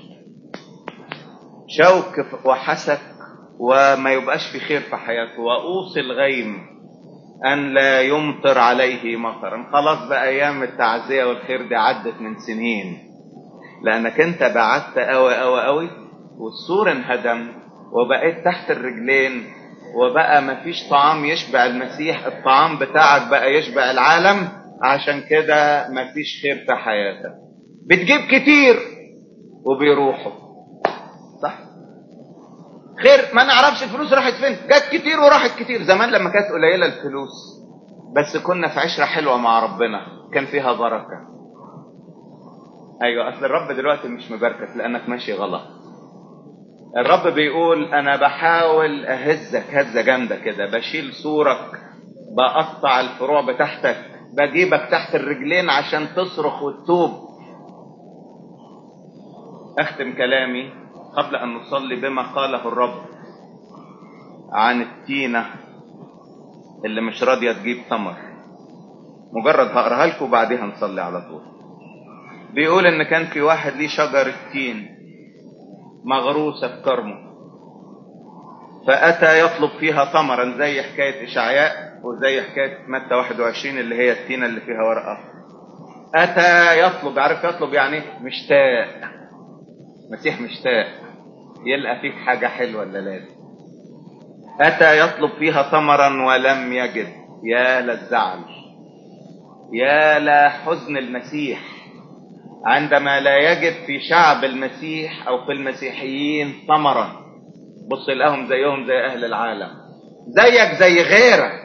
شوك وحسك وما يبقاش في خير في حياته وأوصي الغيم أن لا يمطر عليه مطرا خلاص بقى أيام التعزية والخير دي عدت من سنين لأنك أنت بعدت أوي أوي أوي والسور انهدم وبقيت تحت الرجلين وبقى مفيش طعام يشبع المسيح الطعام بتاعك بقى يشبع العالم عشان كده مفيش خير في حياتك بتجيب كتير وبيروحوا صح خير ما نعرفش الفلوس راحت فين جت كتير وراحت كتير زمان لما كانت قليله الفلوس بس كنا في عشره حلوه مع ربنا كان فيها بركه ايوه اصل الرب دلوقتي مش مباركك لانك ماشي غلط الرب بيقول انا بحاول اهزك هزه جامده كده بشيل صورك بقطع الفروع بتاعتك بجيبك تحت الرجلين عشان تصرخ وتتوب اختم كلامي قبل ان نصلي بما قاله الرب عن التينه اللي مش راضيه تجيب ثمر مجرد هقراها لكم وبعديها نصلي على طول بيقول ان كان في واحد ليه شجره تين مغروسه في كرمه فاتى يطلب فيها ثمرا زي حكايه اشعياء وزي حكايه متى 21 اللي هي التينه اللي فيها ورقه اتى يطلب عارف يطلب يعني مشتاق المسيح مشتاق يلقى فيك حاجة حلوة ولا لازم أتى يطلب فيها ثمرا ولم يجد يا للزعل يا لحزن المسيح عندما لا يجد في شعب المسيح أو في المسيحيين ثمرا بص لهم زيهم زي أهل العالم زيك زي غيرك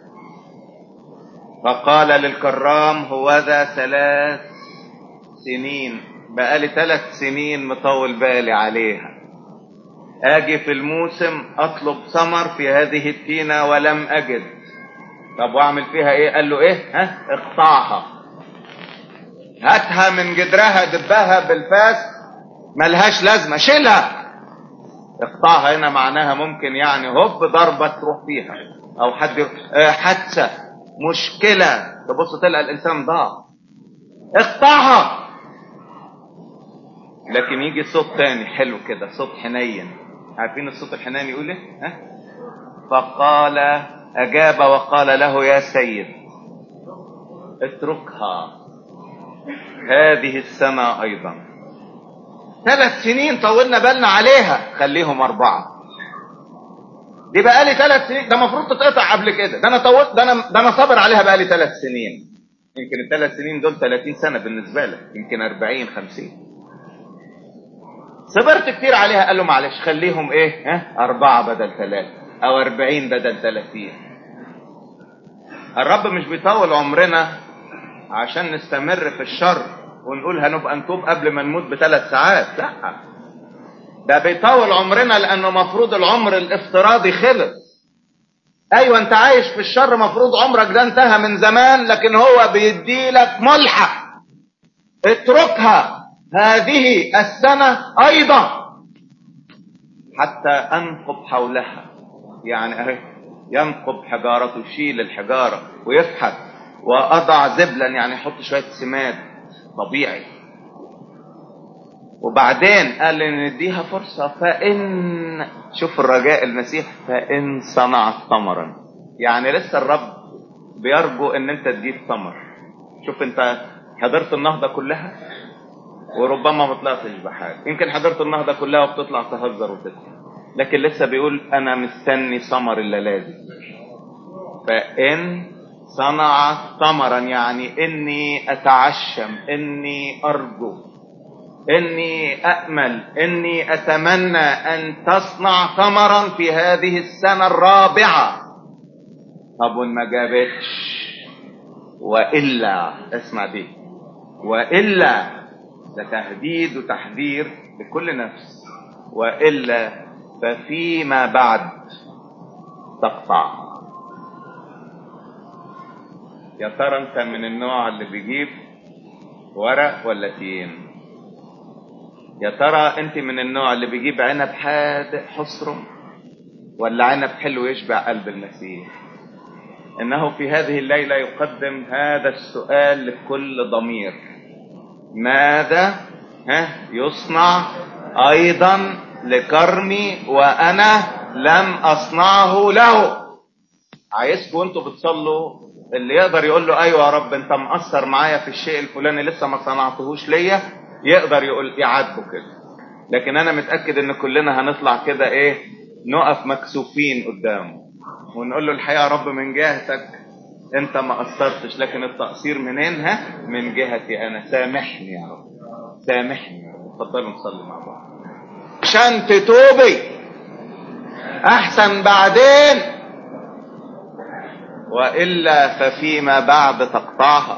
فقال للكرام هو ذا ثلاث سنين بقالي ثلاث سنين مطول بالي عليها اجي في الموسم اطلب ثمر في هذه التينة ولم اجد طب واعمل فيها ايه قال له ايه ها اقطعها هاتها من جدرها دبها بالفاس ملهاش لازمة شيلها اقطعها هنا معناها ممكن يعني هوب ضربة تروح فيها او حد اه حادثة مشكلة تبص تلقى الانسان ضاع اقطعها لكن يجي صوت تاني حلو كده صوت حنين عارفين الصوت الحنين يقول ايه ها فقال اجاب وقال له يا سيد اتركها هذه السنة ايضا ثلاث سنين طولنا بالنا عليها خليهم اربعة دي بقالي ثلاث سنين ده المفروض تتقطع قبل كده ده انا طولت ده انا ده انا صابر عليها بقالي ثلاث سنين يمكن الثلاث سنين دول 30 سنة بالنسبة لك يمكن 40 50 صبرت كتير عليها قال له معلش خليهم ايه ها أربعة بدل ثلاثة أو أربعين بدل ثلاثين الرب مش بيطول عمرنا عشان نستمر في الشر ونقول هنبقى نتوب قبل ما نموت بثلاث ساعات لا ده بيطول عمرنا لأنه مفروض العمر الافتراضي خلص أيوة أنت عايش في الشر مفروض عمرك ده انتهى من زمان لكن هو بيديلك ملحق اتركها هذه السنة أيضا حتى أنقب حولها يعني اهي ينقب حجارته يشيل الحجارة ويفحت وأضع زبلا يعني يحط شوية سماد طبيعي وبعدين قال لي نديها فرصة فإن شوف الرجاء المسيح فإن صنعت ثمرا يعني لسه الرب بيرجو ان انت تجيب ثمر شوف انت حضرت النهضة كلها وربما ما طلعتش بحاجة يمكن حضرت النهضة كلها وبتطلع تهزر وتضحك لكن لسه بيقول انا مستني ثمر الليلة فان صنعت ثمرا يعني اني اتعشم اني ارجو اني امل اني اتمنى ان تصنع ثمرا في هذه السنة الرابعة طب وان ما جابتش والا اسمع دي والا ده تهديد وتحذير لكل نفس والا ففيما بعد تقطع يا ترى انت من النوع اللي بيجيب ورق ولا تين يا ترى انت من النوع اللي بيجيب عنب حادق حصره ولا عنب حلو يشبع قلب المسيح انه في هذه الليلة يقدم هذا السؤال لكل ضمير ماذا ها يصنع ايضا لكرمي وانا لم اصنعه له عايزكم وانتوا بتصلوا اللي يقدر يقول له ايوه يا رب انت مقصر معايا في الشيء الفلاني لسه ما صنعتهوش ليا يقدر يقول يعاتبه كده لكن انا متاكد ان كلنا هنطلع كده ايه نقف مكسوفين قدامه ونقول له الحقيقه يا رب من جهتك انت ما قصرتش لكن التقصير منين ها من جهتي انا سامحني يا رب سامحني يا رب اتفضلوا نصلي مع بعض عشان تتوبي احسن بعدين والا ففيما بعد تقطعها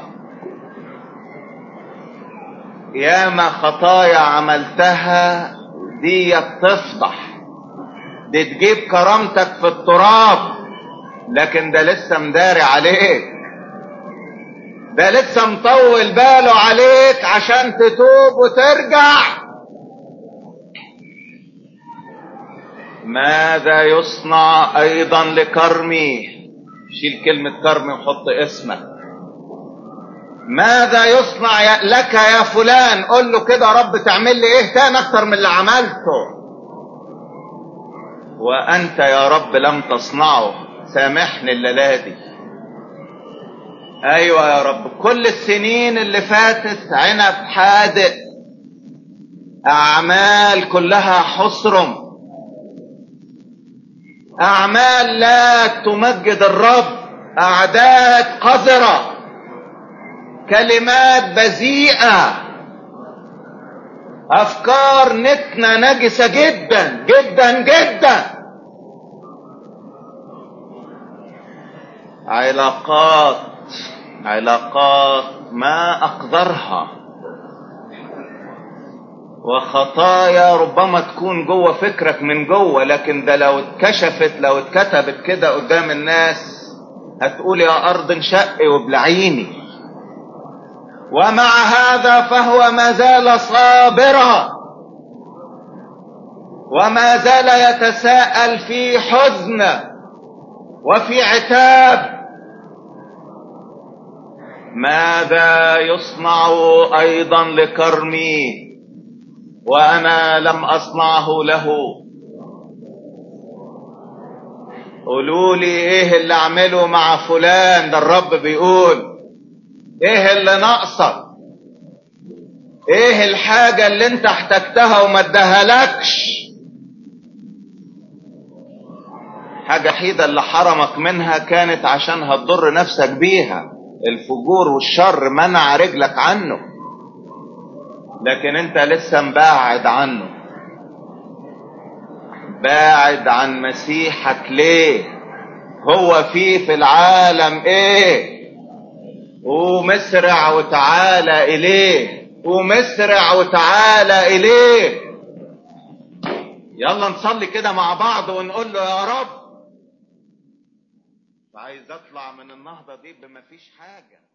ياما خطايا عملتها دي تفضح دي تجيب كرامتك في التراب لكن ده لسه مداري عليك ده لسه مطول باله عليك عشان تتوب وترجع ماذا يصنع ايضا لكرمي شيل كلمة كرمي وحط اسمك ماذا يصنع لك يا فلان قل له كده يا رب تعمل لي ايه تاني اكتر من اللي عملته وانت يا رب لم تصنعه سامحني الليله دي ايوه يا رب كل السنين اللي فاتت عنب حادق اعمال كلها حصرم اعمال لا تمجد الرب اعداد قذره كلمات بذيئه افكار نتنه نجسه جدا جدا جدا علاقات علاقات ما اقدرها وخطايا ربما تكون جوه فكرك من جوه لكن ده لو اتكشفت لو اتكتبت كده قدام الناس هتقول يا ارض انشقي وابلعيني ومع هذا فهو ما زال صابرا وما زال يتساءل في حزن وفي عتاب ماذا يصنع ايضا لكرمي وانا لم اصنعه له قولوا لي ايه اللي اعمله مع فلان ده الرب بيقول ايه اللي ناقصك ايه الحاجة اللي انت احتجتها وما ادهالكش حاجة حيدة اللي حرمك منها كانت عشان هتضر نفسك بيها الفجور والشر منع رجلك عنه لكن انت لسه مباعد عنه باعد عن مسيحك ليه هو فيه في العالم ايه ومسرع وتعالى إليه ومسرع وتعالى إليه يلا نصلي كده مع بعض ونقول له يا رب عايز اطلع من النهضة دي بما فيش حاجة